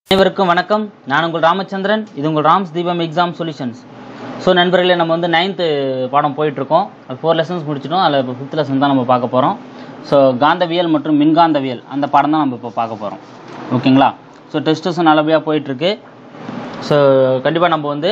அனைவருக்கும் வணக்கம் நான் உங்கள் ராமச்சந்திரன் இது உங்கள் ராம்ஸ் தீபம் எக்ஸாம் சொல்யூஷன்ஸ் ஸோ நண்பர்களே நம்ம வந்து நைன்த்து பாடம் போயிட்டுருக்கோம் அது ஃபோர் லெசன்ஸ் முடிச்சிட்டோம் அதில் இப்போ ஃபிஃப்த் லெசன் தான் நம்ம பார்க்க போகிறோம் ஸோ காந்தவியல் மற்றும் மின்காந்தவியல் அந்த பாடம் தான் நம்ம இப்போ பார்க்க போகிறோம் ஓகேங்களா ஸோ டெஸ்ட்ஸும் நல்லபடியாக போயிட்டுருக்கு ஸோ கண்டிப்பாக நம்ம வந்து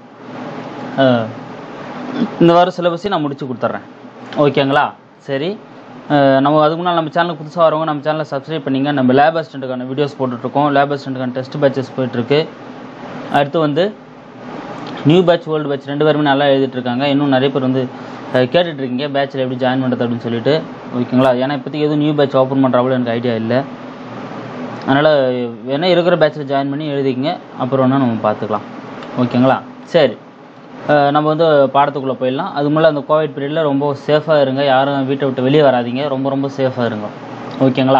அஹ், இந்த வாரம் சிலபஸையும் நான் முடிச்சு கொடுத்துட்றேன் ஓகேங்களா சரி அஹ் நம்ம அதுக்கு முன்னால் நம்ம சேனலுக்கு புதுசாக வரவங்க நம்ம சேனலை சப்ஸ்கிரைப் பண்ணிங்க நம்ம லேப் அசிஸ்டண்ட்டுக்கான வீடியோஸ் போட்டுட்ருக்கோம் லேப் அசிஸ்டண்ட்டுக்கான டெஸ்ட் பேச்சஸ் போயிட்டுருக்கு அடுத்து வந்து நியூ பேட்ச் ஓல்டு பேட்ச் ரெண்டு பேருமே நல்லா எழுதிட்டு இருக்காங்க இன்னும் நிறைய பேர் வந்து அஹ், கேட்டுட்டு இருக்கீங்க பேட்சில் எப்படி ஜாயின் பண்ணுறது அப்படின்னு சொல்லிட்டு ஓகேங்களா ஏன்னா இப்போதைக்கு எதுவும் நியூ பேட்ச் ஓப்பன் பண்ணுறாங்களோ எனக்கு ஐடியா இல்லை அதனால் வேணால் இருக்கிற பேட்சில் ஜாயின் பண்ணி எழுதிக்கங்க அப்புறம் வேணால் நம்ம பார்த்துக்கலாம் ஓகேங்களா சரி அஹ் நம்ம வந்து பாடத்துக்குள்ளே போயிடலாம் அது முன்னாடி அந்த கோவிட் பீரியடில் ரொம்ப சேஃபாக இருங்க யாரும் வீட்டை விட்டு வெளியே வராதீங்க ரொம்ப ரொம்ப சேஃபாக இருங்க ஓகேங்களா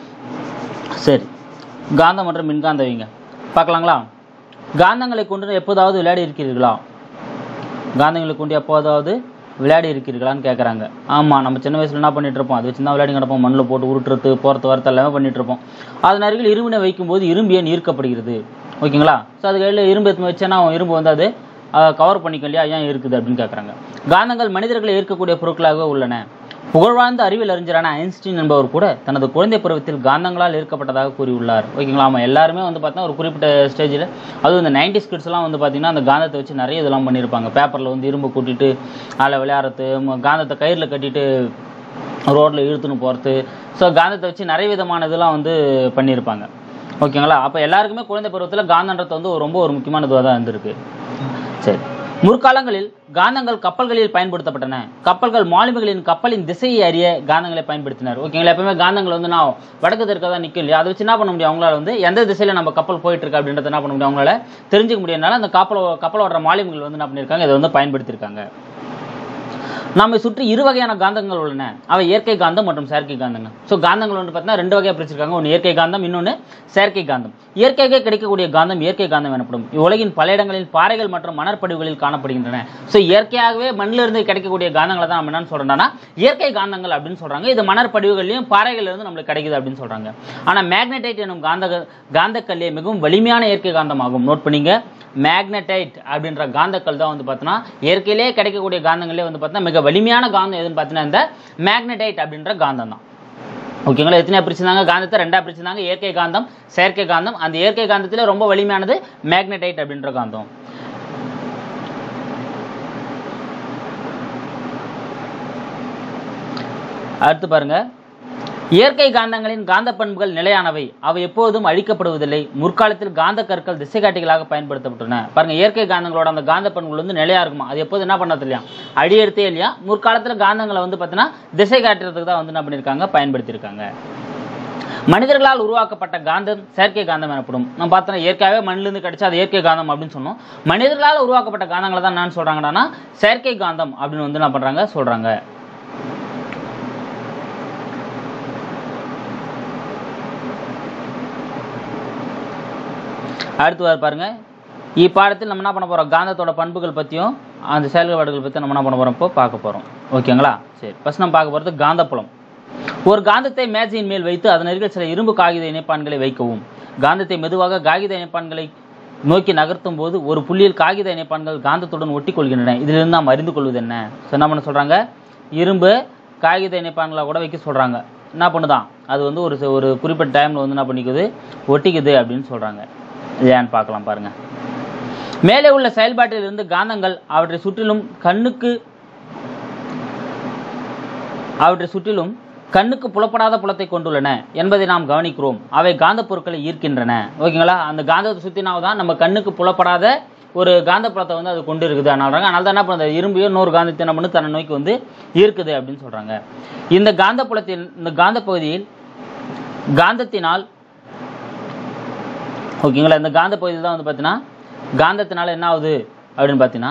சரி காந்தம் மற்றும் மின்காந்தவிங்க பார்க்கலாங்களா காந்தங்களை கொண்டு எப்போதாவது விளையாடி இருக்கிறீர்களா காந்தங்களை கொண்டு எப்போதாவது விளையாடி இருக்கிறீர்களான்னு கேட்குறாங்க ஆமாம் நம்ம சின்ன வயசுல என்ன பண்ணிட்டு இருப்போம் அது வச்சு தான் விளையாடி கிடப்போம் மண்ணில் போட்டு உருட்டுறது போகிறது வரத்து எல்லாமே பண்ணிட்டு இருப்போம் அதன் அருகில் இரும்பினை வைக்கும்போது இரும்பு ஏன் ஈர்க்கப்படுகிறது ஓகேங்களா ஸோ அது கையில் இரும்பு எடுத்து வச்சேன்னா இரும்பு வந்து அது கவர் பண்ணிக்க இல்லையா ஏன் இருக்குது அப்படின்னு கேட்குறாங்க காந்தங்கள் மனிதர்களை ஈர்க்கக்கூடிய பொருட்களாக உள்ளன புகழ்வாய்ந்த அறிவியல் அறிஞரான ஐன்ஸ்டீன் என்பவர் கூட தனது குழந்தை பருவத்தில் காந்தங்களால் ஈர்க்கப்பட்டதாக கூறியுள்ளார் ஓகேங்களா ஆமாம் எல்லாருமே வந்து பார்த்தீங்கன்னா ஒரு குறிப்பிட்ட ஸ்டேஜில் அதுவும் இந்த நைன்டி ஸ்கிட்ஸ்லாம் வந்து பார்த்தீங்கன்னா அந்த காந்தத்தை வச்சு நிறைய இதெல்லாம் பண்ணியிருப்பாங்க பேப்பரில் வந்து இரும்பு கூட்டிட்டு அதில் விளையாடுறது ம- காந்தத்தை கயிறில் கட்டிட்டு ரோட்டில் இழுத்துன்னு போகிறது ஸோ காந்தத்தை வச்சு நிறைய விதமான இதெல்லாம் வந்து பண்ணியிருப்பாங்க ஓகேங்களா அப்போ எல்லாருக்குமே குழந்தை பருவத்தில் காந்தன்றது வந்து ஒரு ரொம்ப ஒரு முக்கியமான இதுவாக தான் இருந்திருக்கு சரி முற்காலங்களில் காந்தங்கள் கப்பல்களில் பயன்படுத்தப்பட்டன கப்பல்கள் மாலுமிகளின் கப்பலின் திசையை அறிய காந்தங்களை பயன்படுத்தினர் ஓகேங்களா எப்பவுமே காந்தங்கள் வந்து நான் வடக்கு தெற்க தான் நிற்கும் இல்லையா அதை வச்சு என்ன பண்ண முடியும் அவங்களால வந்து எந்த திசையில நம்ம கப்பல் போயிட்டு இருக்கு அப்படின்றத என்ன பண்ண முடியும் அவங்களால தெரிஞ்சுக்க முடியறதுனால அந்த கப்பல் கப்பல் ஓடுற மாலுமிகள் வந்து என்ன பண்ணியிருக்காங்க இதை வந்து பயன்படுத்தியிருக்காங்க நம்மை சுற்றி இரு வகையான காந்தங்கள் உள்ளன அவை இயற்கை காந்தம் மற்றும் செயற்கை காந்தங்கள் ஸோ காந்தங்கள் வந்து பார்த்தீங்கன்னா ரெண்டு வகையாக பிரிச்சிருக்காங்க ஒன்று இயற்கை காந்தம் இன்னொன்று செயற்கை காந்தம் இயற்கையாக கிடைக்கக்கூடிய காந்தம் இயற்கை காந்தம் எனப்படும் இவ்வுலகின் பல இடங்களில் பாறைகள் மற்றும் மணற்படிவுகளில் காணப்படுகின்றன ஸோ இயற்கையாகவே மண்ணிலிருந்து இருந்து கிடைக்கக்கூடிய காந்தங்களை தான் நம்ம என்னன்னு சொல்றோம்னா இயற்கை காந்தங்கள் அப்படின்னு சொல்றாங்க இது மணற்படிவுகள்லையும் பாறைகள்ல இருந்து நம்மளுக்கு கிடைக்குது அப்படின்னு சொல்றாங்க ஆனா மேக்னடைட் எனும் காந்த காந்தக்கல்லே மிகவும் வலிமையான இயற்கை காந்தமாகும் நோட் பண்ணீங்க மேக்னடைட் அப்படின்ற காந்தக்கல் தான் வந்து பார்த்தீங்கன்னா இயற்கையிலே கிடைக்கக்கூடிய காந்தங்களே வந்து பார்த்தீங்கன்னா மிக வலிமையான காந்தம் எதுன்னு பார்த்தீங்கன்னா இந்த மேக்னடைட் அப்படின்ற காந்தம் தான் ஓகேங்களா எத்தனையா பிரிச்சிருந்தாங்க காந்தத்தை ரெண்டா பிரிச்சிருந்தாங்க இயற்கை காந்தம் செயற்கை காந்தம் அந்த இயற்கை காந்தத்துல ரொம்ப வலிமையானது மேக்னடைட் அப்படின்ற காந்தம் அடுத்து பாருங்க இயற்கை காந்தங்களின் காந்த பண்புகள் நிலையானவை அவை எப்போதும் அழிக்கப்படுவதில்லை முற்காலத்தில் காந்த கற்கள் திசைகாட்டிகளாக பயன்படுத்தப்பட்டன பாருங்க இயற்கை காந்தங்களோட அந்த காந்த பண்புகள் வந்து நிலையா இருக்குமா அது எப்போது என்ன பண்ணது இல்லையா அழியறதே இல்லையா முற்காலத்தில் காந்தங்களை வந்து பார்த்தீங்கன்னா திசை காட்டுறதுக்கு தான் வந்து என்ன பண்ணியிருக்காங்க பயன்படுத்தியிருக்காங்க மனிதர்களால் உருவாக்கப்பட்ட காந்தம் செயற்கை காந்தம் எனப்படும் நம்ம பார்த்தோம் இயற்கையாகவே மண்ணிலிருந்து கிடைச்சா அது இயற்கை காந்தம் அப்படின்னு சொன்னோம் மனிதர்களால் உருவாக்கப்பட்ட காந்தங்களை தான் நான் சொல்றாங்கன்னா செயற்கை காந்தம் அப்படின்னு வந்து என்ன பண்றாங்க சொல்றாங்க அடுத்து வர பாருங்க இப்பாடத்தில் நம்ம என்ன பண்ண போறோம் காந்தத்தோட பண்புகள் பத்தியும் அந்த செயல்பாடுகள் பத்தி நம்ம என்ன பண்ண போறோம் இப்போ பார்க்க போறோம் ஓகேங்களா சரி ஃபர்ஸ்ட் நம்ம பார்க்க போறது காந்தப்புலம் ஒரு காந்தத்தை மேஜையின் மேல் வைத்து அதன் அருகில் சில இரும்பு காகித இணைப்பான்களை வைக்கவும் காந்தத்தை மெதுவாக காகித இணைப்பான்களை நோக்கி நகர்த்தும் போது ஒரு புள்ளியில் காகித இணைப்பான்கள் காந்தத்துடன் ஒட்டி கொள்கின்றன இதிலிருந்து நாம் அறிந்து கொள்வது என்ன So, என்ன பண்ண சொல்றாங்க இரும்பு காகித இணைப்பான்களை கூட வைக்க சொல்றாங்க என்ன பண்ணுதான் அது வந்து ஒரு ச- ஒரு குறிப்பிட்ட டைம்ல வந்து என்ன பண்ணிக்குது ஒட்டிக்குது அப்படின்னு சொல்றாங்க இது ஏன்னு பார்க்கலாம் பாருங்க மேலே உள்ள செயல்பாட்டில் இருந்து காந்தங்கள் அவற்றை சுற்றிலும் கண்ணுக்கு அவற்றை சுற்றிலும் கண்ணுக்கு புலப்படாத புலத்தை கொண்டுள்ளன என்பதை நாம் கவனிக்கிறோம் அவை காந்த பொருட்களை ஈர்க்கின்றன ஓகேங்களா அந்த காந்தத்தை சுத்தினால தான் நம்ம கண்ணுக்கு புலப்படாத ஒரு காந்த புலத்தை வந்து அது கொண்டு இருக்குது அதனால அதனால தான் என்ன பண்ணுது இரும்பையோ இன்னொரு காந்தத்தை என்ன பண்ணு தன்னை நோக்கி வந்து ஈர்க்குது அப்படின்னு சொல்றாங்க இந்த காந்த புலத்தின் இந்த காந்த பகுதியில் காந்தத்தினால் ஓகேங்களா இந்த காந்த பகுதியில் தான் வந்து பார்த்தீங்கன்னா காந்தத்தினால என்ன ஆகுது அப்படின்னு பார்த்தீங்கன்னா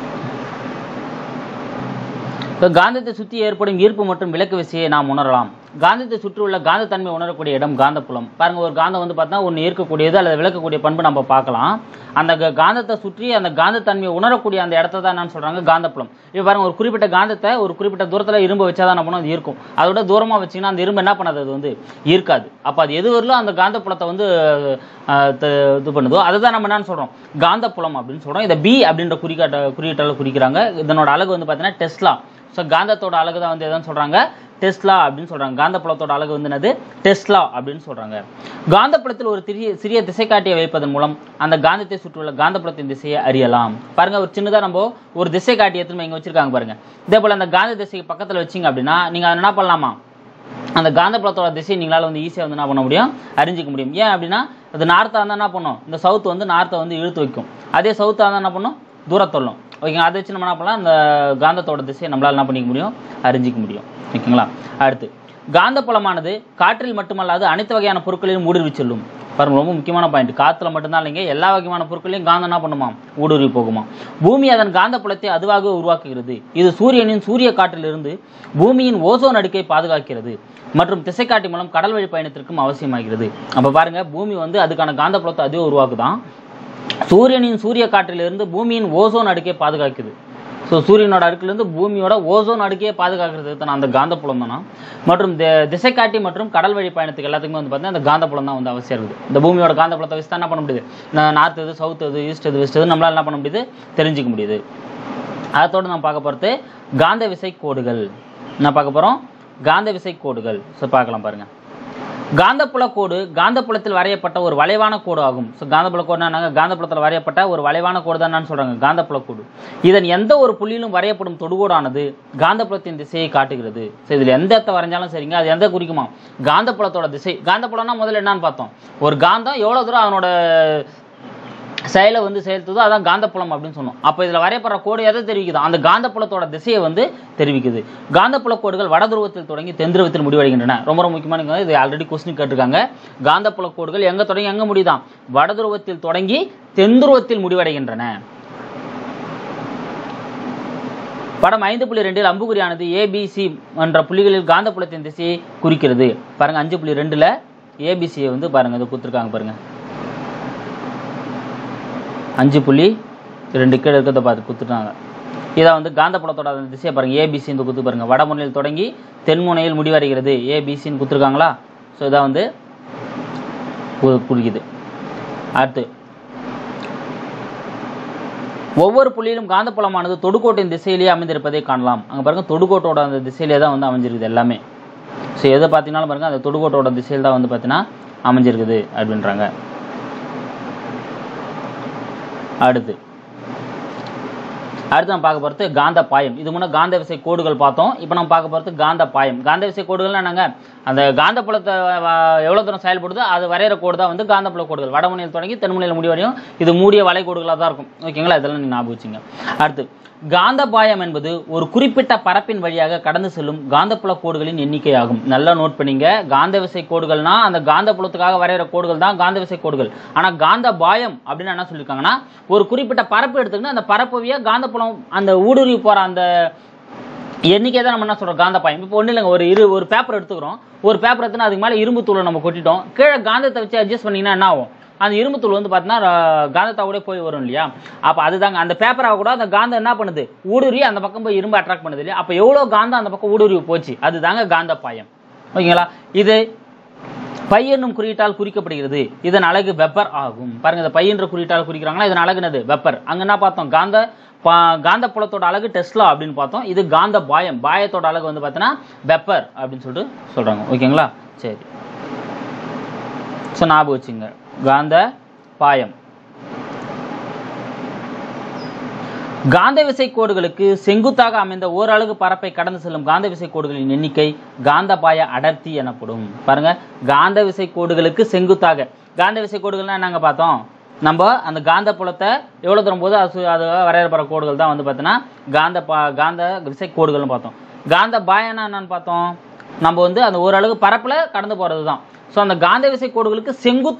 இப்போ காந்தத்தை சுற்றி ஏற்படும் ஈர்ப்பு மற்றும் விலக்கு விசையை நாம் உணரலாம் காந்தத்தை சுற்றி உள்ள காந்தத்தன்மை உணரக்கூடிய இடம் காந்தப்புலம் பாருங்க ஒரு காந்தம் வந்து பார்த்தா ஒன்று ஈர்க்கக்கூடியது அல்லது விளக்கக்கூடிய பண்பு நம்ம பார்க்கலாம் அந்த க- காந்தத்தை சுற்றி அந்த காந்தத்தன்மையை உணரக்கூடிய அந்த இடத்த தான் என்ன சொல்றாங்க காந்தப்புலம் இப்போ பாருங்க ஒரு குறிப்பிட்ட காந்தத்தை ஒரு குறிப்பிட்ட தூரத்தில் இரும்பு வச்சா தான் என்ன பண்ணும் அது ஈர்க்கும் அதோட தூரமாக வச்சீங்கன்னா அந்த இரும்பு என்ன பண்ணாது அது வந்து ஈர்க்காது அப்போ அது எது வரலும் அந்த காந்தப்புலத்தை வந்து அஹ், த- இது பண்ணுதோ அதை தான் நம்ம என்னன்னு சொல்றோம் காந்தப்புலம் அப்படின்னு சொல்றோம் இதை பி அப்படின்ற குறிக்காட்ட குறியீட்டால் குறிக்கிறாங்க இதனோட அழகு வந்து பார்த்தீங்கன்னா டெஸ்லா ஸோ காந்தத்தோட அழகு தான் வந்து எதுன்னு சொல்றாங்க டெஸ்லா அப்படின்னு சொல்றாங்க காந்தப்புலத்தோட அழகு வந்து என்னது டெஸ்லா அப்படின்னு சொல்றாங்க காந்தப்புலத்தில் ஒரு சிறிய சிறிய திசைக்காட்டியை வைப்பதன் மூலம் அந்த காந்தத்தை சுற்றியுள்ள காந்தப்புலத்தின் திசையை அறியலாம் பாருங்க ஒரு சின்னதா நம்ம ஒரு திசை காட்டி எடுத்துன்னு இங்க வச்சிருக்காங்க பாருங்க இதே போல அந்த காந்த திசைக்கு பக்கத்துல வச்சீங்க அப்படின்னா நீங்க அதை என்ன பண்ணலாமா அந்த காந்தப்புலத்தோட திசையை நீங்களால வந்து ஈஸியாக வந்து என்ன பண்ண முடியும் அறிஞ்சிக்க முடியும் ஏன் அப்படின்னா அது நார்த்தாக இருந்தால் என்ன பண்ணும் இந்த சவுத் வந்து நார்த்தை வந்து இழுத்து வைக்கும் அதே சவுத்தாக இருந்தால் என்ன பண்ணும் தூரத்தள்ளும் ஓகேங்களா அதை வச்சு நம்ம என்ன பண்ணலாம் அந்த காந்தத்தோட திசையை நம்மளால என்ன பண்ணிக்க முடியும் அறிஞ்சிக்க முடியும் ஓகேங்களா அடுத்து காந்தப்புலமானது காற்றில் மட்டுமல்லாது அனைத்து வகையான பொருட்களிலும் ஊடுருவி செல்லும் பாருங்க ரொம்ப முக்கியமான பாயிண்ட் காத்துல மட்டும்தான் இல்லைங்க எல்லா வகையான பொருட்களையும் காந்தம் என்ன பண்ணுமா ஊடுருவி போகுமா பூமி அதன் காந்தப்புலத்தை அதுவாக உருவாக்குகிறது இது சூரியனின் சூரிய காற்றிலிருந்து பூமியின் ஓசோன் அடுக்கை பாதுகாக்கிறது மற்றும் திசைக்காட்டி மூலம் கடல் வழி பயணத்திற்கும் அவசியமாகிறது அப்ப பாருங்க பூமி வந்து அதுக்கான காந்தப்புலத்தை அதுவே உருவாக்குதான் சூரியனின் சூரிய காற்றிலிருந்து பூமியின் ஓசோன் அடுக்கை பாதுகாக்குது ஸோ சூரியனோட அடுக்கிலிருந்து பூமியோட ஓசோன் அடுக்கையே பாதுகாக்கிறது தான் அந்த காந்தப்புலம் தானா மற்றும் தி- திசைக்காட்டி மற்றும் கடல் வழி பயணத்துக்கு எல்லாத்துக்குமே வந்து பார்த்தீங்கன்னா அந்த காந்தப்புலம் தான் வந்து அவசியம் இருக்குது இந்த பூமியோட காந்தப்புலத்தை வச்சு தான் என்ன பண்ண முடியுது நார்த் எது சவுத் எது ஈஸ்ட் எது வெஸ்ட் எது நம்மளால என்ன பண்ண முடியுது தெரிஞ்சுக்க முடியுது அதோடு நம்ம பார்க்க போகிறது காந்த விசை கோடுகள் என்ன பார்க்க போகிறோம் காந்த விசை கோடுகள் ஸோ பார்க்கலாம் பாருங்க காந்தப்புல கோடு காந்தப்புலத்தில் வரையப்பட்ட ஒரு வளைவான கோடு ஆகும் ஸோ காந்தப்புல கோடுனா என்னங்க காந்தப்புலத்தில் வரையப்பட்ட ஒரு வளைவான கோடு தான் என்னன்னு சொல்றாங்க காந்தப்புல கோடு இதன் எந்த ஒரு புள்ளியிலும் வரையப்படும் தொடுகோடானது காந்தப்புலத்தின் திசையை காட்டுகிறது ஸோ இதில் எந்த இடத்த வரைஞ்சாலும் சரிங்க அது எந்த குறிக்குமா காந்தப்புலத்தோட திசை காந்தப்புலம்னா முதல்ல என்னன்னு பார்த்தோம் ஒரு காந்தம் எவ்வளோ தூரம் அதனோட செயலை வந்து செலுத்துதோ அதான் காந்தப்புலம் அப்படின்னு சொன்னோம் அப்போ இதில் வரையப்படுற கோடு எதை தெரிவிக்குது அந்த காந்தப்புலத்தோட திசையை வந்து தெரிவிக்குது காந்தப்புல கோடுகள் வட துருவத்தில் தொடங்கி தென் துருவத்தில் முடிவடைகின்றன ரொம்ப ரொம்ப முக்கியமான இது ஆல்ரெடி கொஸ்டின் கேட்டிருக்காங்க காந்தப்புல கோடுகள் எங்க தொடங்கி எங்க முடியுதாம் வட துருவத்தில் தொடங்கி தென் துருவத்தில் முடிவடைகின்றன படம் ஐந்து புள்ளி ரெண்டில் அம்புகுறியானது ஏபிசி என்ற புள்ளிகளில் காந்தப்புலத்தின் திசையை குறிக்கிறது பாருங்க அஞ்சு புள்ளி ரெண்டுல ஏபிசியை வந்து பாருங்க இது கொடுத்துருக்காங்க பாருங்க அஞ்சு புள்ளி ரெண்டு கீழே இருக்கிறத பார்த்து கொடுத்துட்டாங்க இதை வந்து காந்தப்புலத்தோட அந்த திசையை பாருங்க ஏபிசி இந்த குத்து பாருங்க வடமுனையில் தொடங்கி தென்முனையில் முடிவடைகிறது ஏபிசின்னு கொடுத்துருக்காங்களா ஸோ இதை வந்து கு- குறிக்குது அடுத்து ஒவ்வொரு புள்ளியிலும் காந்தப்புலமானது தொடுகோட்டின் திசையிலேயே அமைந்திருப்பதை காணலாம் அங்க பாருங்க தொடுகோட்டோட அந்த திசையிலே தான் வந்து அமைஞ்சிருக்குது எல்லாமே ஸோ எதை பார்த்தீங்கன்னாலும் பாருங்க அந்த தொடுகோட்டோட திசையில் தான் வந்து பார்த்தீங்கன்னா அமைஞ்சிருக்குது அப்படின்றாங்க அடுத்து அடுத்து நம்ம பார்க்க போகிறது காந்த பாயம் இது முன்னே காந்த விசை கோடுகள் பார்த்தோம் இப்போ நம்ம பார்க்க போகிறது காந்த பாயம் காந்த விசை கோடுகள்னா என்னங்க அந்த காந்தப்புலத்தை வ- எவ்வளவு தூரம் செயல்படுதோ அது வரைகிற கோடு தான் வந்து காந்தப்புல கோடுகள் வடமுனையில் தொடங்கி தென்முனையில் முடிவடையும் இது மூடிய வளைகோடுகளாக தான் இருக்கும் ஓகேங்களா இதெல்லாம் நீங்கள் ஞாபகம் வச்சுங்க அடுத்து காந்த பாயம் என்பது ஒரு குறிப்பிட்ட பரப்பின் வழியாக கடந்து செல்லும் காந்தப்புல கோடுகளின் எண்ணிக்கையாகும் நல்லா நோட் பண்ணீங்க காந்த விசை கோடுகள்னா அந்த காந்தப்புலத்துக்காக வரைகிற கோடுகள் தான் காந்த விசை கோடுகள் ஆனா காந்த பாயம் அப்படின்னு என்ன சொல்லியிருக்காங்கன்னா ஒரு குறிப்பிட்ட பரப்பு எடுத்துக்கிட்டு அந்த பரப்புவிய காந்தப்புலம் அந்த ஊடுருவி போற அந்த எண்ணிக்கை தான் நம்ம என்ன சொல்றோம் காந்த பாயம் இப்போ ஒன்றும் இல்லைங்க ஒரு இரு ஒரு பேப்பர் எடுத்துக்கிறோம் ஒரு பேப்பர் எடுத்துனா அதுக்கு மேலே இரும்பு தூளை நம்ம கொட்டிட்டோம் கீழே காந்தத்தை வச்சு அட்ஜஸ்ட் பண்ணீங்கன்னா என்ன ஆகும் அந்த இரும்பு தூள் வந்து பார்த்தீங்கன்னா காந்தத்தாவோட போய் வரும் இல்லையா அப்போ அதுதாங்க அந்த பேப்பராக கூட அந்த காந்தம் என்ன பண்ணுது ஊடுருவி அந்த பக்கம் போய் இரும்பு அட்ராக்ட் பண்ணுது இல்லையா அப்போ எவ்வளோ காந்தம் அந்த பக்கம் ஊடுருவி போச்சு அதுதாங்க காந்த பாயம் ஓகேங்களா இது பை என்னும் குறியீட்டால் குறிக்கப்படுகிறது இதன் அழகு வெப்பர் ஆகும் பாருங்க இந்த பை என்ற குறியீட்டால் குறிக்கிறாங்களா இதன் அழகு என்னது வெப்பர் அங்க என்ன பார்த்தோம் காந்த பா- காந்த புலத்தோட அழகு டெஸ்லா அப்படின்னு பார்த்தோம் இது காந்த பாயம் பாயத்தோட அழகு வந்து பார்த்தீங்கன்னா வெப்பர் அப்படின்னு சொல்லிட்டு சொல்றாங்க ஓகேங்களா சரி ஸோ ஞாபகம் வச்சுங்க காந்த பாயம் காந்த விசை கோடுகளுக்கு செங்குத்தாக அமைந்த ஓரலகு பரப்பை கடந்து செல்லும் காந்த விசை கோடுகளின் எண்ணிக்கை காந்தபாய அடர்த்தி எனப்படும் பாருங்க காந்த விசை கோடுகளுக்கு செங்குத்தாக காந்த விசை கோடுகள்னா என்னங்க பார்த்தோம் நம்ம அந்த காந்த புலத்தை எவ்வளவு தூரம் போது அது சு- அது வரையறுப்படுற கோடுகள் தான் வந்து பார்த்தீங்கன்னா காந்த பா காந்த விசை கோடுகள்னு பார்த்தோம் காந்த பாயனா என்னன்னு பார்த்தோம் நம்ம வந்து அந்த ஓரளவு பரப்புல கடந்து போறது தான் ஸோ அந்த காந்த விசை கோடுகளுக்கு செங்குத்தா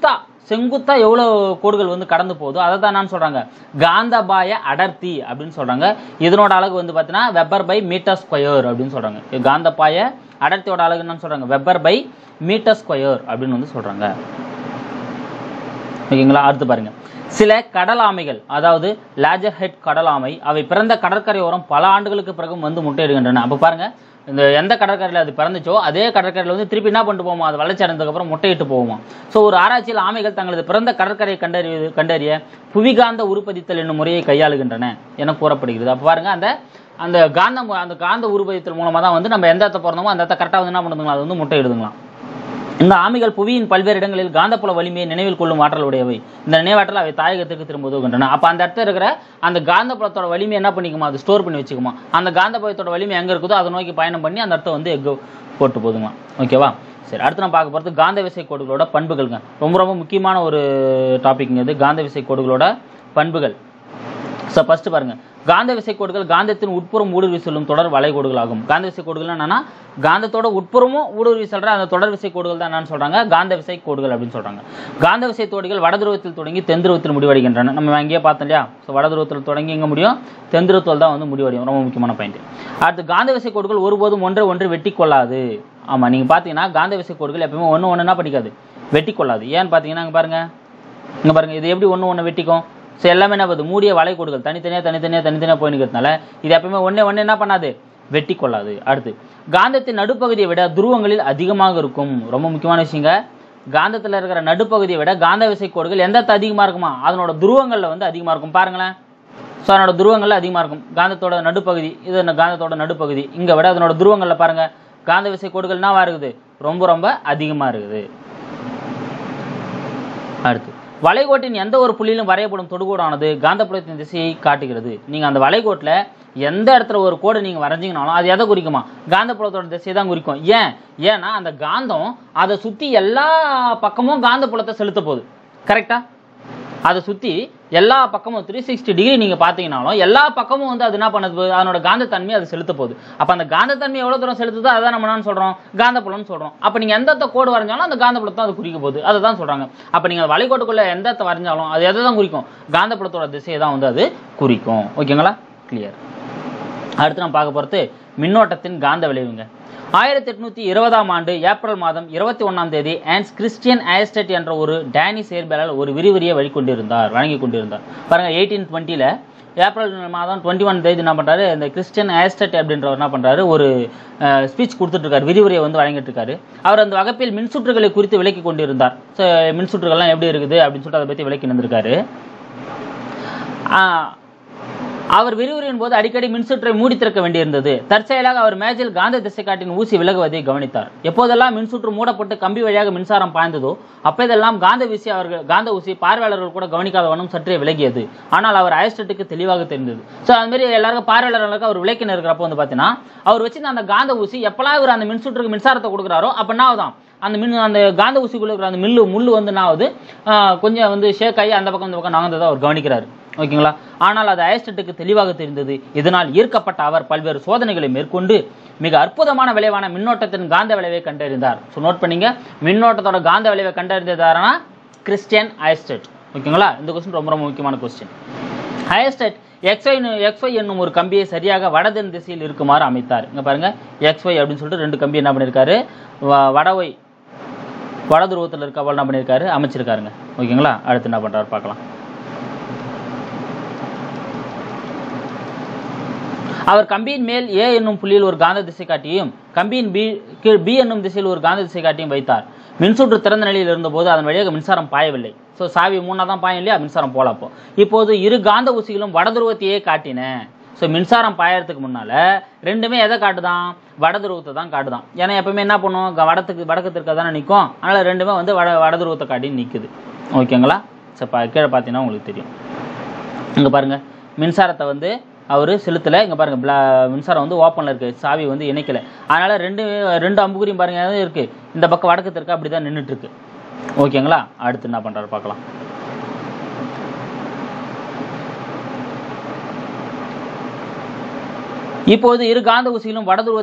செங்குத்தா எவ்வளவு கோடுகள் வந்து கடந்து போகுதோ அதை தான் நான் சொல்றாங்க காந்தபாய அடர்த்தி அப்படின்னு சொல்றாங்க இதனோட அழகு வந்து பார்த்தீங்கன்னா வெப்பர் பை மீட்டர் ஸ்கொயர் அப்படின்னு சொல்றாங்க காந்தபாய அடர்த்தியோட அழகு என்னன்னு சொல்றாங்க வெப்பர் பை மீட்டர் ஸ்கொயர் அப்படின்னு வந்து சொல்றாங்க ஓகேங்களா அடுத்து பாருங்க சில கடல் ஆமைகள் அதாவது லேஜர் ஹெட் கடல் ஆமை அவை பிறந்த கடற்கரையோரம் பல ஆண்டுகளுக்கு பிறகும் வந்து முட்டையிடுகின்றன அப்போ பாருங்க இந்த எந்த கடற்கரையில் அது பிறந்துச்சோ அதே கடற்கரையில் வந்து திருப்பி என்ன பண்ணிட்டு போகுமா அது வளர்ச்சி அடைந்ததுக்கப்புறம் முட்டையிட்டு போகுமா ஸோ ஒரு ஆராய்ச்சியில் ஆமைகள் தங்களது பிறந்த கடற்கரையை கண்டறிய கண்டறிய புவிகாந்த உருப்பதித்தல் என்னும் முறையை கையாளுகின்றன என கூறப்படுகிறது அப்போ பாருங்க அந்த அந்த காந்தம் அந்த காந்த உருப்பதித்தல் மூலமாக தான் வந்து நம்ம எந்த இடத்த பிறந்தோமோ அந்த இடத்த கரெக்டாக வந்து என்ன பண்ணுதுங்களா அது வந்து முட்டையிடுதுங்களாம் இந்த ஆமைகள் புவியின் பல்வேறு இடங்களில் காந்தப்புல வலிமையை நினைவில் கொள்ளும் ஆற்றல் உடையவை இந்த நினைவாற்றல் அவை தாயகத்திற்கு திரும்ப உதவுகின்றன அப்ப அந்த இடத்துல இருக்கிற அந்த காந்தப்புலத்தோட வலிமை என்ன பண்ணிக்குமா அது ஸ்டோர் பண்ணி வச்சுக்குமா அந்த காந்தப்புலத்தோட வலிமை எங்க இருக்குதோ அதை நோக்கி பயணம் பண்ணி அந்த இடத்த வந்து எங்க போட்டு போதுமா ஓகேவா சரி அடுத்து நம்ம பார்க்க போகிறது காந்த விசை கோடுகளோட பண்புகள்ங்க ரொம்ப ரொம்ப முக்கியமான ஒரு டாபிக்ங்க இது காந்த விசை கோடுகளோட பண்புகள் ஸோ ஃபர்ஸ்ட் பாருங்க காந்த விசை கோடுகள் காந்தத்தின் உட்புறம் ஊடுருவி செல்லும் தொடர் வளைகோடுகள் ஆகும் காந்த விசை கோடுகள் என்னன்னா காந்தத்தோட உட்புறமும் ஊடுருவி செல்ற அந்த தொடர் விசை கோடுகள் தான் என்னன்னு சொல்றாங்க காந்த விசை கோடுகள் அப்படின்னு சொல்றாங்க காந்த விசை தோடிகள் வடதுருவத்தில் தொடங்கி தென்துருவத்தில் முடிவடைகின்றன நம்ம அங்கேயே பார்த்தோம் இல்லையா ஸோ வடதுருவத்தில் தொடங்கி எங்க முடியும் தென்துருவத்தில் தான் வந்து முடிவடையும் ரொம்ப முக்கியமான பாயிண்ட் அடுத்து காந்த விசை கோடுகள் ஒருபோதும் ஒன்றை ஒன்று வெட்டி கொள்ளாது ஆமா நீங்க பாத்தீங்கன்னா காந்த விசை கோடுகள் எப்பவுமே ஒன்று ஒன்று என்ன பண்ணிக்காது வெட்டி கொள்ளாது ஏன்னு பாத்தீங்கன்னா இங்க பாருங்க இங்க பாருங்க இது எப்படி ஒன்று ஒன்று வெட்டிக்கும் ஸோ எல்லாமே என்ன பண்ணுது மூடிய வளைகோடுகள் தனித்தனியாக தனித்தனியாக தனித்தனியாக போய் நிற்கிறதுனால இது எப்பவுமே ஒண்ணே ஒண்ணு என்ன பண்ணாது வெட்டி கொள்ளாது அடுத்து காந்தத்தின் நடுப்பகுதியை விட துருவங்களில் அதிகமாக இருக்கும் ரொம்ப முக்கியமான விஷயங்க காந்தத்தில் இருக்கிற நடுப்பகுதியை விட காந்த விசை கோடுகள் எந்த இடத்துல அதிகமாக இருக்குமா அதனோட துருவங்களில் வந்து அதிகமாக இருக்கும் பாருங்களேன் ஸோ அதனோட துருவங்கள்ல அதிகமாக இருக்கும் காந்தத்தோட நடுப்பகுதி இது என்ன காந்தத்தோட நடுப்பகுதி இங்கே விட அதனோட துருவங்களில் பாருங்க காந்த விசை கோடுகள் என்னவா இருக்குது ரொம்ப ரொம்ப அதிகமாக இருக்குது அடுத்து வளைகோட்டின் எந்த ஒரு புள்ளியிலும் வரையப்படும் தொடுகோடானது காந்தப்புலத்தின் திசையை காட்டுகிறது நீங்க அந்த வளைகோட்டில் எந்த இடத்துல ஒரு கோடு நீங்க வரைஞ்சீங்கனாலும் அது எதை குறிக்குமா காந்தப்புலத்தோட திசையை தான் குறிக்கும் ஏன் ஏன்னா அந்த காந்தம் அதை சுத்தி எல்லா பக்கமும் காந்தப்புலத்தை செலுத்த போகுது கரெக்டா அதை சுத்தி எல்லா பக்கமும் த்ரீ சிக்ஸ்டி டிகிரி நீங்க பாத்தீங்கன்னாலும் எல்லா பக்கமும் வந்து அது என்ன பண்ணுது அதனோட காந்தத்தன்மை அது செலுத்த போகுது அப்ப அந்த காந்தத்தன்மை எவ்வளவு தூரம் செலுத்துதோ அதான் நம்ம என்ன சொல்றோம் காந்தப்புலம்னு சொல்றோம் அப்ப நீங்க எந்த இடத்த கோடு வரைஞ்சாலும் அந்த காந்தப்புலத்தை அது குறிக்க போகுது அதை தான் சொல்றாங்க அப்ப நீங்க வளைகோட்டுக்குள்ள எந்த இடத்த வரைஞ்சாலும் அது எதை தான் குறிக்கும் காந்தப்புலத்தோட திசையை தான் வந்து அது குறிக்கும் ஓகேங்களா கிளியர் அடுத்து நம்ம பார்க்க போறது மின்னோட்டத்தின் காந்த விளைவுங்க ஆயிரத்தி எட்நூத்தி இருபதாம் ஆண்டு ஏப்ரல் மாதம் இருபத்தி ஒண்ணாம் தேதி ஆன்ஸ் கிறிஸ்டியன் ஆயஸ்டட் என்ற ஒரு டேனிஷ் செயற்பாளர் ஒரு விரிவுரையை வழி கொண்டிருந்தார் வழங்கி கொண்டிருந்தார் பாருங்க எயிட்டீன் டுவெண்ட்டில ஏப்ரல் மாதம் டுவெண்ட்டி ஒன் தேதி என்ன பண்றாரு இந்த கிறிஸ்டியன் ஆயஸ்டட் அப்படின்றவர் என்ன பண்றாரு ஒரு ஸ்பீச் கொடுத்துட்டு இருக்காரு விரிவுரையை வந்து வழங்கிட்டு இருக்காரு அவர் அந்த வகுப்பில் மின்சுற்றுகளை குறித்து விளக்கி கொண்டிருந்தார் So, மின்சுற்றுகள்லாம் எப்படி இருக்குது அப்படின்னு சொல்லிட்டு அதை பத்தி விளக்கி நின்றுருக்காரு ஆஹ் அவர் விரிவுரையின் போது அடிக்கடி மின்சுற்றை மூடி திறக்க வேண்டியிருந்தது தற்செயலாக அவர் மேஜில் காந்த திசைக்காட்டின் ஊசி விலகுவதை கவனித்தார் எப்போதெல்லாம் மின்சுற்று மூடப்பட்டு கம்பி வழியாக மின்சாரம் பாய்ந்ததோ அப்போதெல்லாம் காந்த வீசி அவர்கள் காந்த ஊசி பார்வையாளர்கள் கூட கவனிக்காத வண்ணம் சற்றே விலகியது ஆனால் அவர் ஐஸ்டட்டுக்கு தெளிவாக தெரிந்தது ஸோ அது மாதிரி எல்லாருக்கும் பார்வையாளர்களுக்கு அவர் விளக்கி இருக்கிறப்போ வந்து பார்த்தீங்கன்னா அவர் வச்சிருந்த அந்த காந்த ஊசி எப்பெல்லாம் இவர் அந்த மின்சுற்றுக்கு மின்சாரத்தை கொடுக்குறாரோ அப்போ என்ன ஆகுதாம் அந்த மின் அந்த காந்த ஊசிக்குள்ள இருக்கிற அந்த மில்லு முள்ளு வந்து என்ன ஆகுது ஆஹ் கொஞ்சம் வந்து ஷேக் ஆகி அந்த பக்கம் இந்த பக்கம் நகர்ந்ததை அவர் கவனிக்கிறாரு ஓகேங்களா ஆனால் அது ஐஸ்டட்டுக்கு தெளிவாக தெரிந்தது இதனால் ஈர்க்கப்பட்ட அவர் பல்வேறு சோதனைகளை மேற்கொண்டு மிக அற்புதமான விளைவான மின்னோட்டத்தின் காந்த விளைவை கண்டறிந்தார் ஸோ நோட் பண்ணீங்க மின்னோட்டத்தோட காந்த விளைவை கண்டறிந்ததாரனா கிறிஸ்டியன் ஐஸ்டட் ஓகேங்களா இந்த கொஸ்டின் ரொம்ப ரொம்ப முக்கியமான கொஸ்டின் ஹயஸ்டட் எக்ஸ்ஒய் எக்ஸ்ஒய் என்னும் ஒரு கம்பியை சரியாக வடதென் திசையில் இருக்குமாறு அமைத்தார் இங்க பாருங்க எக்ஸ்ஒய் அப்படின்னு சொல்லிட்டு ரெண்டு கம்பி என்ன பண்ணியிருக்காரு வ- வடஒய் வட துருவத்தில் இருக்க என்ன பண்ணியிருக்காரு அமைச்சிருக்காருங்க ஓகேங்களா அடுத்து என்ன பண்றாரு பார்க்கலாம் அவர் கம்பியின் மேல் ஏ என்னும் புள்ளியில் ஒரு காந்த திசை காட்டியும் கம்பியின் பி கீழ் பி என்னும் திசையில் ஒரு காந்த திசை காட்டியும் வைத்தார் மின்சுற்று திறந்த நிலையில் இருந்தபோது அதன் வழியாக மின்சாரம் பாயவில்லை ஸோ சாவி மூணா தான் பாயும் இல்லையா மின்சாரம் போல அப்போ இப்போது இரு காந்த ஊசிகளும் வடதுருவத்தையே காட்டின ஸோ மின்சாரம் பாயறதுக்கு முன்னால ரெண்டுமே எதை காட்டுதான் வடதுருவத்தை தான் காட்டுதான் ஏன்னா எப்பவுமே என்ன பண்ணும் க- வடத்துக்கு வடக்கத்திற்கு தானே நிற்கும் அதனால ரெண்டுமே வந்து வட வடதுருவத்தை காட்டி நிற்குது ஓகேங்களா சரி பா கீழே பார்த்தீங்கன்னா உங்களுக்கு தெரியும் இங்க பாருங்க மின்சாரத்தை வந்து அவர் செலுத்தல இங்க பாருங்க bla- மின்சாரம் வந்து ஓப்பன்ல இருக்கு சாவி வந்து இணைக்கல அதனால ரெண்டு ரெண்டு அம்புகுறியும் பாருங்க எது இருக்கு இந்த பக்கம் வடக்கு தெற்கு அப்படிதான் நின்னுட்டு இருக்கு ஓகேங்களா அடுத்து என்ன பண்றாரு பார்க்கலாம் இப்போது இரு காந்த ஊசிகளும் வடதுருவத்தை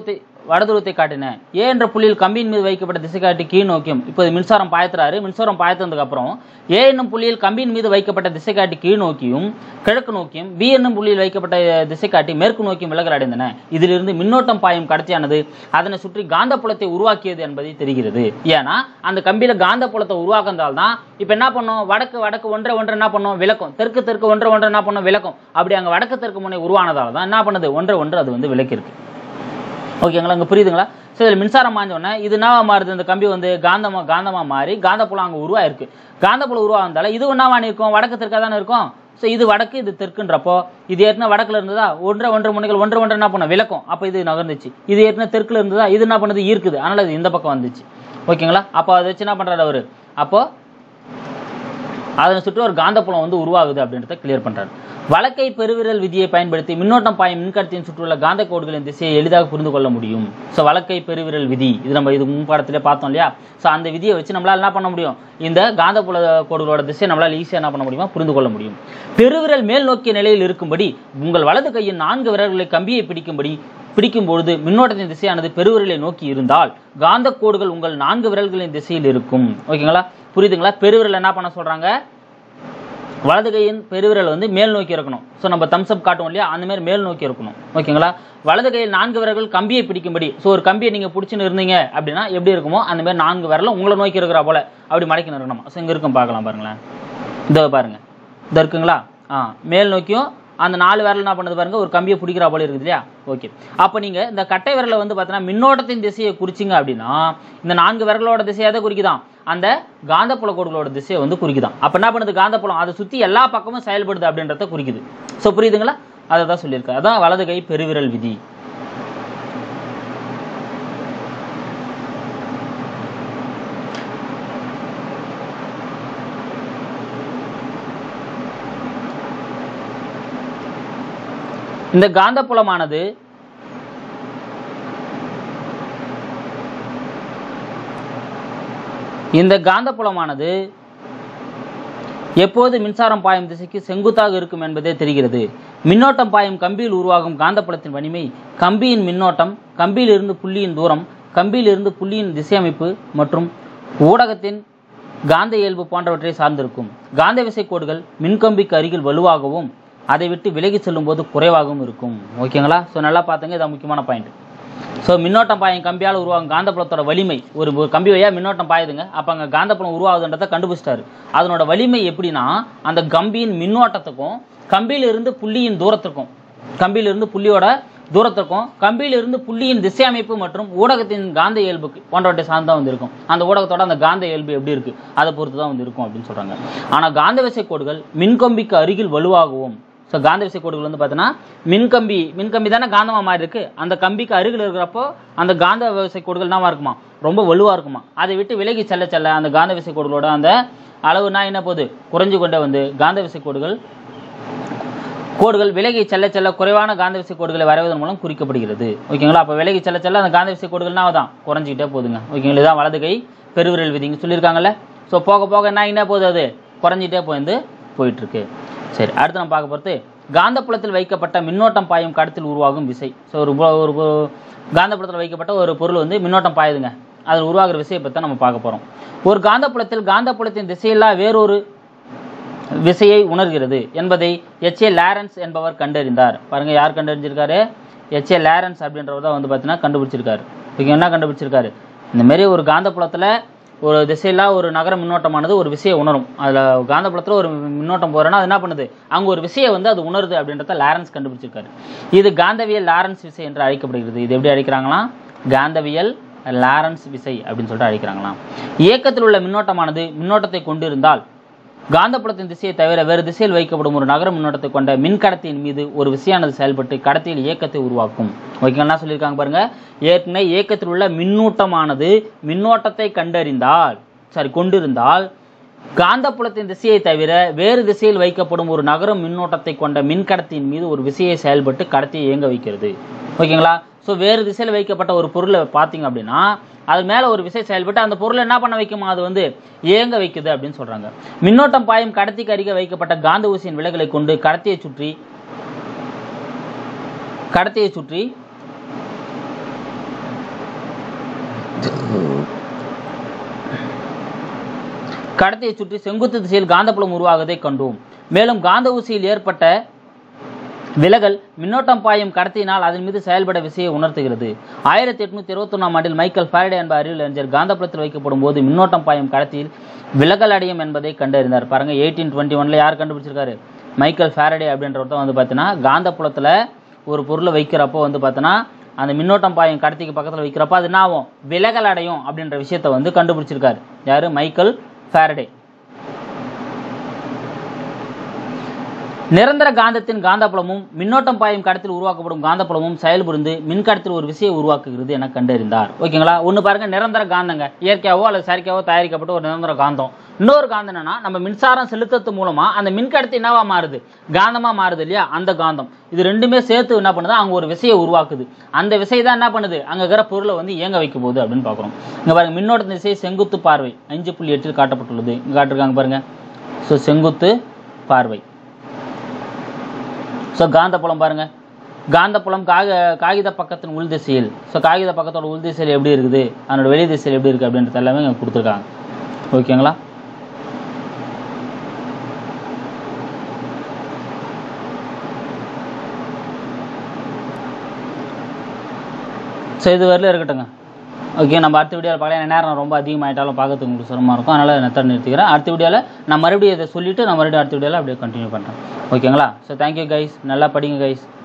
வடதுருவத்தை காட்டின ஏ என்ற புள்ளியில் கம்பியின் மீது வைக்கப்பட்ட திசை காட்டி கீழ் நோக்கியும் இப்போது மின்சாரம் பாய்த்துறாரு மின்சாரம் பாய்த்ததுக்கு அப்புறம் ஏ என்னும் புள்ளியில் கம்பியின் மீது வைக்கப்பட்ட திசை காட்டி கீழ் நோக்கியும் கிழக்கு நோக்கியும் பி என்னும் புள்ளியில் வைக்கப்பட்ட திசை காட்டி மேற்கு நோக்கியும் விலகல் அடைந்தன இதிலிருந்து மின்னோட்டம் பாயும் கடத்தியானது அதனை சுற்றி காந்தப்புலத்தை உருவாக்கியது என்பதை தெரிகிறது ஏன்னா அந்த கம்பியில காந்தப்புலத்தை உருவாக்குறதால தான் இப்போ என்ன பண்ணோம் வடக்கு வடக்கு ஒன்றை ஒன்றை என்ன பண்ணோம் விளக்கும் தெற்கு தெற்கு ஒன்றை ஒன்றை என்ன பண்ணோம் விளக்கும் அப்படி அங்க வடக்கு தெற்கு முனை உருவானதால தான் என்ன பண்ணுது ஒன்றை ஒன்று அது வந்து விளக்கிருக்கு ஓகேங்களா இங்க புரியுதுங்களா ஸோ இதில் மின்சாரம் பாய்ஞ்ச உடனே இது என்னவா மாறுது இந்த கம்பி வந்து காந்தமா காந்தமா மாறி காந்தப்புலம் அங்கே உருவாயிருக்கு காந்தப்புலம் உருவாகிறதால இது என்னவா இருக்கும் வடக்கு தெற்கா தானே இருக்கும் ஸோ இது வடக்கு இது தெற்குன்றப்போ இது ஏற்கனவே வடக்குல இருந்ததா ஒன்றரை ஒன்றரை முனைகள் ஒன்றரை ஒன்றரை என்ன பண்ண விளக்கும் அப்போ இது நகர்ந்துச்சு இது ஏற்கனவே தெற்குல இருந்ததா இது என்ன பண்ணுது ஈர்க்குது அதனால இது இந்த பக்கம் வந்துச்சு ஓகேங்களா அப்போ அதை வச்சு என்ன பண்றாரு அவரு அப்போ அதனை சுற்றி ஒரு காந்தப்புலம் வந்து உருவாகுது அப்படின்றத கிளியர் பண்றாரு வழக்கை பெருவிரல் விதியை பயன்படுத்தி மின்னோட்டம் பாயும் மின்கடத்தியின் சுற்றியுள்ள காந்த கோடுகளின் திசையை எளிதாக புரிந்து கொள்ள முடியும் ஸோ வழக்கை பெருவிரல் விதி இது நம்ம இது முன் பாடத்திலே பார்த்தோம் இல்லையா ஸோ அந்த விதியை வச்சு நம்மளால என்ன பண்ண முடியும் இந்த காந்தப்புல கோடுகளோட திசையை நம்மளால ஈஸியாக என்ன பண்ண முடியுமா புரிந்து கொள்ள முடியும் பெருவிரல் மேல் நோக்கிய நிலையில் இருக்கும்படி உங்கள் வலது கையின் நான்கு விரல்களை கம்பியை பிடிக்கும்படி பிடிக்கும் பொழுது மின்னோட்டத்தின் திசையானது பெருவிரலை நோக்கி இருந்தால் காந்த கோடுகள் உங்கள் நான்கு விரல்களின் திசையில் இருக்கும் ஓகேங்களா புரியுதுங்களா பெருவிரல் என்ன பண்ண சொல்றாங்க வலது கையின் பெருவிரல் வந்து மேல் நோக்கி இருக்கணும் ஸோ நம்ம தம்ஸ் அப் காட்டுவோம் இல்லையா அந்த மாதிரி மேல் நோக்கி இருக்கணும் ஓகேங்களா வலது கையில் நான்கு விரல்கள் கம்பியை பிடிக்கும்படி ஸோ ஒரு கம்பியை நீங்க பிடிச்சின்னு இருந்தீங்க அப்படின்னா எப்படி இருக்குமோ அந்த மாதிரி நான்கு விரலும் உங்களை நோக்கி இருக்கிற போல அப்படி மடக்கி நிறுவனம் ஸோ இங்க இருக்கும் பார்க்கலாம் பாருங்களேன் இதோ பாருங்க இதோ இருக்குங்களா ஆ மேல் நோக்கியும் அந்த நாலு விரல் என்ன பண்ணுது பாருங்க ஒரு கம்பியை பிடிக்கிற போல இருக்குது இல்லையா ஓகே அப்போ நீங்க இந்த கட்டை விரலை வந்து பார்த்தீங்கன்னா மின்னோட்டத்தின் திசையை குறிச்சிங்க அப்படின்னா இந்த நான்கு விரலோட திசையை எதை குறிக்குதான் அந்த காந்தப்புல கோடுகளோட திசையை வந்து குறிக்குதான் அப்போ என்ன பண்ணுது காந்தப்புலம் அதை சுற்றி எல்லா பக்கமும் செயல்படுது அப்படின்றத குறிக்குது ஸோ புரியுதுங்களா அதை தான் சொல்லியிருக்காரு அதான் வலது கை பெருவிரல் விதி இந்த காந்தப்புலமானது இந்த காந்தப்புலமானது எப்போது மின்சாரம் பாயும் திசைக்கு செங்குத்தாக இருக்கும் என்பதே தெரிகிறது மின்னோட்டம் பாயும் கம்பியில் உருவாகும் காந்தப்புலத்தின் வலிமை கம்பியின் மின்னோட்டம் கம்பியிலிருந்து புள்ளியின் தூரம் கம்பியிலிருந்து புள்ளியின் திசையமைப்பு மற்றும் ஊடகத்தின் காந்த இயல்பு போன்றவற்றை சார்ந்திருக்கும் காந்த விசை கோடுகள் மின்கம்பிக்கு அருகில் வலுவாகவும் அதை விட்டு விலகி செல்லும் போது குறைவாகவும் இருக்கும் ஓகேங்களா ஸோ நல்லா பார்த்துங்க இது முக்கியமான பாயிண்ட் ஸோ மின்னோட்டம் பாயும் கம்பியால் உருவாகும் காந்தப்புலத்தோட வலிமை ஒரு ஒரு கம்பி வழியா மின்னோட்டம் பாயுதுங்க அப்போ அங்கே காந்தப்புலம் உருவாகுதுன்றதை கண்டுபிடிச்சிட்டாரு அதனோட வலிமை எப்படின்னா அந்த கம்பியின் மின்னோட்டத்துக்கும் கம்பியிலிருந்து புள்ளியின் தூரத்திற்கும் கம்பியிலிருந்து புள்ளியோட தூரத்திற்கும் கம்பியிலிருந்து புள்ளியின் திசை அமைப்பு மற்றும் ஊடகத்தின் காந்த இயல்புக்கு போன்றவற்றை சார்ந்து தான் வந்து இருக்கும் அந்த ஊடகத்தோட அந்த காந்த இயல்பு எப்படி இருக்கு அதை பொறுத்து தான் வந்து இருக்கும் அப்படின்னு சொல்றாங்க ஆனால் காந்த விசை கோடுகள் மின்கம்பிக்கு அருகில் வலுவாகவும் ஸோ காந்த விசை கோடுகள் வந்து பார்த்தீங்கன்னா மின்கம்பி மின்கம்பி தானே காந்தமா மாதிரி இருக்கு அந்த கம்பிக்கு அருகில் இருக்கிறப்போ அந்த காந்த விசை கோடுகள் என்னவா இருக்குமா ரொம்ப வலுவா இருக்குமா அதை விட்டு விலகி செல்ல செல்ல அந்த காந்த விசை கோடுகளோட அந்த அளவுனா என்ன போகுது குறைஞ்சு கொண்டே வந்து காந்த விசை கோடுகள் கோடுகள் விலகி செல்ல செல்ல குறைவான காந்த விசை கோடுகளை வரைவதன் மூலம் குறிக்கப்படுகிறது ஓகேங்களா அப்போ விலகி செல்ல செல்ல அந்த காந்த விசை கோடுகள் என்ன தான் குறைஞ்சிக்கிட்டே போகுதுங்க ஓகேங்களா இதுதான் வலது கை பெருவிரல் விதிங்க சொல்லியிருக்காங்கல்ல ஸோ போக போக என்ன என்ன போகுது அது குறைஞ்சிட்டே போயிருந்து போயிட்டு இருக்கு சரி அடுத்து நம்ம பார்க்க போகிறது காந்தப்புலத்தில் வைக்கப்பட்ட மின்னோட்டம் பாயும் கடத்தில் உருவாகும் விசை ஸோ ஒரு பொ- ஒரு பொ- காந்தப்புலத்தில் வைக்கப்பட்ட ஒரு பொருள் வந்து மின்னோட்டம் பாயுதுங்க அதில் உருவாகிற விசையை பற்றி தான் நம்ம பார்க்க போகிறோம் ஒரு காந்தப்புலத்தில் காந்தப்புலத்தின் திசையில்லா வேறொரு விசையை உணர்கிறது என்பதை எச்ஏ லாரன்ஸ் என்பவர் கண்டறிந்தார் பாருங்க யார் கண்டறிஞ்சிருக்காரு எச்ஏ லாரன்ஸ் அப்படின்றவர் தான் வந்து பார்த்தீங்கன்னா கண்டுபிடிச்சிருக்காரு இங்க என்ன கண்டுபிடிச்சிருக்காரு இந்த மாதிரி ஒரு காந்தப்புலத்தில் ஒரு திசையில்லா ஒரு நகர மின்னோட்டமானது ஒரு விசையை உணரும் அதில் காந்தப்புலத்தில் ஒரு மின்னோட்டம் போகிறேன்னா அது என்ன பண்ணுது அங்கே ஒரு விசையை வந்து அது உணருது அப்படின்றத லாரன்ஸ் கண்டுபிடிச்சிருக்காரு இது காந்தவியல் லாரன்ஸ் விசை என்று அழைக்கப்படுகிறது இது எப்படி அழைக்கிறாங்களாம் காந்தவியல் லாரன்ஸ் விசை அப்படின்னு சொல்லிட்டு அழைக்கிறாங்களாம் இயக்கத்தில் உள்ள மின்னோட்டமானது மின்னோட்டத்தை கொண்டிருந்தால் காந்தப்புலத்தின் திசையை தவிர வேறு திசையில் வைக்கப்படும் ஒரு நகர மின்னோட்டத்தை கொண்ட மின்கடத்தியின் மீது ஒரு விசையானது செயல்பட்டு கடத்தியில் இயக்கத்தை உருவாக்கும் ஓகேங்களா என்ன சொல்லியிருக்காங்க பாருங்க ஏற்கனவே இயக்கத்தில் உள்ள மின்னூட்டமானது மின்னோட்டத்தை கண்டறிந்தால் சாரி கொண்டிருந்தால் காந்தப்புலத்தின் திசையை தவிர வேறு திசையில் வைக்கப்படும் ஒரு நகரும் மின்னோட்டத்தை கொண்ட மின்கடத்தியின் மீது ஒரு விசையை செயல்பட்டு கடத்தியை இயங்க வைக்கிறது ஓகேங்களா ஸோ வேறு திசையில் வைக்கப்பட்ட ஒரு பொருளை பார்த்தீங்க அப்படின்னா அது மேலே ஒரு விசை செயல்பட்டு அந்த பொருளை என்ன பண்ண வைக்குமா அது வந்து இயங்க வைக்குது அப்படின்னு சொல்றாங்க மின்னோட்டம் பாயும் கடத்திக்கு அருகே வைக்கப்பட்ட காந்த ஊசியின் விலகலை கொண்டு கடத்தியை சுற்றி கடத்தியை சுற்றி கடத்தியை சுற்றி செங்குத்து திசையில் காந்தப்புலம் உருவாகுவதை கண்டோம் மேலும் காந்த ஊசியில் ஏற்பட்ட விலகல் மின்னோட்டம் பாயும் கடத்தியினால் அதன் மீது செயல்பட விசையை உணர்த்துகிறது ஆயிரத்தி எட்நூத்தி இருபத்தொன்னாம் ஆண்டில் மைக்கேல் ஃபாரடே என்ப அறிவியல் அறிஞர் காந்தப்புலத்தில் வைக்கப்படும் போது மின்னோட்டம் பாயும் கடத்தியில் விலகல் அடையும் என்பதை கண்டறிந்தார் பாருங்க எயிட்டீன் டுவெண்ட்டி ஒன்ல யார் கண்டுபிடிச்சிருக்காரு மைக்கேல் ஃபாரடே அப்படின்றவர்தான் வந்து பார்த்தீங்கன்னா காந்தப்புலத்தில் ஒரு பொருளை வைக்கிறப்போ வந்து பார்த்தீங்கன்னா அந்த மின்னோட்டம் பாயும் கடத்திக்கு பக்கத்தில் வைக்கிறப்போ அது என்ன ஆகும் விலகல் அடையும் அப்படின்ற விஷயத்தை வந்து கண்டுபிடிச்சிருக்காரு யாரு மைக்கேல் ஃபாரடே நிரந்தர காந்தத்தின் காந்தப்புலமும் மின்னோட்டம் பாயும் கடத்தில் உருவாக்கப்படும் காந்தப்புலமும் செயல்புரிந்து மின்கடத்தில் ஒரு விசையை உருவாக்குகிறது என கண்டறிந்தார் ஓகேங்களா ஒன்று பாருங்க நிரந்தர காந்தங்க இயற்கையாவோ அல்லது செயற்கையாவோ தயாரிக்கப்பட்ட ஒரு நிரந்தர காந்தம் இன்னொரு காந்தம் என்னன்னா நம்ம மின்சாரம் செலுத்துறது மூலமா அந்த மின்கடத்தி என்னவா மாறுது காந்தமா மாறுது இல்லையா அந்த காந்தம் இது ரெண்டுமே சேர்த்து என்ன பண்ணுது அங்க ஒரு விசையை உருவாக்குது அந்த விசை தான் என்ன பண்ணுது அங்க இருக்கிற பொருளை வந்து இயங்க வைக்க போகுது அப்படின்னு பார்க்குறோம் இங்க பாருங்க மின்னோட்ட திசை செங்குத்து பார்வை அஞ்சு புள்ளி எட்டில் காட்டப்பட்டுள்ளது இங்க காட்டிருக்காங்க பாருங்க ஸோ செங்குத்து பார்வை ஸோ காந்தப்புலம் பாருங்க காந்தப்புலம் காக காகித பக்கத்தின் உள் திசையில் ஸோ காகித பக்கத்தோட உள் திசையில் எப்படி இருக்குது அதனோட வெளி திசையில் எப்படி இருக்குது அப்படின்றது எல்லாமே இங்கே கொடுத்துருக்காங்க ஓகேங்களா ஸோ இது வரல இருக்கட்டுங்க ஓகே நம்ம அடுத்த வீடியோவில் பார்க்கலாம் ஏன்னா நேரம் ரொம்ப அதிகமாயிட்டாலும் பார்க்கறதுக்கு உங்களுக்கு சிரமமாக இருக்கும் அதனால் நெத்தர் நிறுத்திக்கிறேன் அடுத்த வீடியோவில் நான் மறுபடியும் இதை சொல்லிவிட்டு நான் மறுபடியும் அடுத்த வீடியோவில் அப்படியே கண்டினியூ பண்ணுறேன் ஓகேங்களா ஸோ தேங்க்யூ கைஸ் நல்லா படிங்க கைஸ்